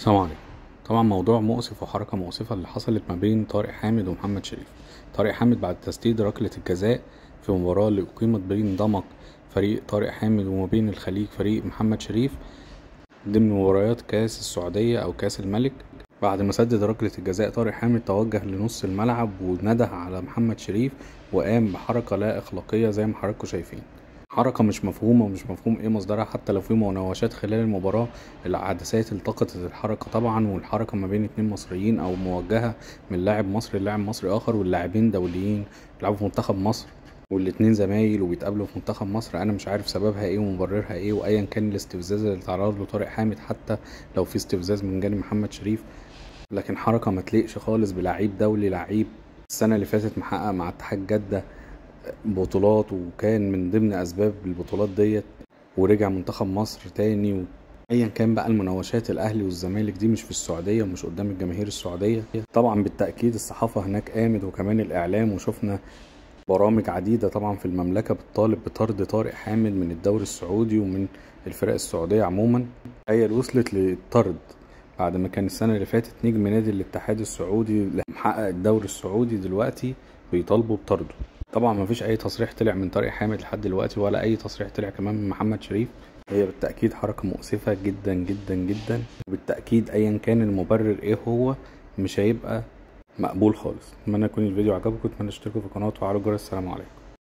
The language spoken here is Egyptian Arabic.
السلام عليكم طبعا موضوع مؤسف وحركة مؤسفة اللي حصلت ما بين طارق حامد ومحمد شريف طارق حامد بعد تسديد ركلة الجزاء في مباراة اللي أقيمت بين ضمك فريق طارق حامد وما بين الخليج فريق محمد شريف ضمن مباريات كاس السعودية أو كاس الملك بعد ما سدد ركلة الجزاء طارق حامد توجه لنص الملعب ونده على محمد شريف وقام بحركة لا أخلاقية زي ما حضراتكم شايفين حركة مش مفهومة ومش مفهوم ايه مصدرها حتى لو في مناوشات خلال المباراة العدسات التقطت الحركة طبعا والحركة ما بين اتنين مصريين او موجهة من لاعب مصري للاعب مصري اخر واللاعبين دوليين بيلعبوا في منتخب مصر والاتنين زمايل وبيتقابلوا في منتخب مصر انا مش عارف سببها ايه ومبررها ايه وايا كان الاستفزاز اللي تعرض له طارق حامد حتى لو في استفزاز من جانب محمد شريف لكن حركة ما تليقش خالص بلعيب دولي لعيب السنة اللي فاتت محقق مع اتحاد جدة بطولات وكان من ضمن اسباب البطولات ديت ورجع منتخب مصر تاني و... ايا كان بقى المناوشات الاهلي والزمالك دي مش في السعوديه ومش قدام الجماهير السعوديه طبعا بالتاكيد الصحافه هناك قامت وكمان الاعلام وشفنا برامج عديده طبعا في المملكه بتطالب بطرد طارق حامد من الدوري السعودي ومن الفرق السعوديه عموما هي وصلت للطرد بعد ما كان السنه اللي فاتت نجم نادي الاتحاد السعودي اللي محقق الدوري السعودي دلوقتي بيطالبوا بطرده طبعا مفيش اي تصريح طلع من طارق حامد لحد دلوقتي ولا اي تصريح طلع كمان من محمد شريف هي بالتاكيد حركه مؤسفه جدا جدا جدا وبالتاكيد ايا كان المبرر ايه هو مش هيبقى مقبول خالص اتمنى يكون الفيديو عجبكم اتمنى تشتركوا في القناه وتفعلوا الجرس السلام عليكم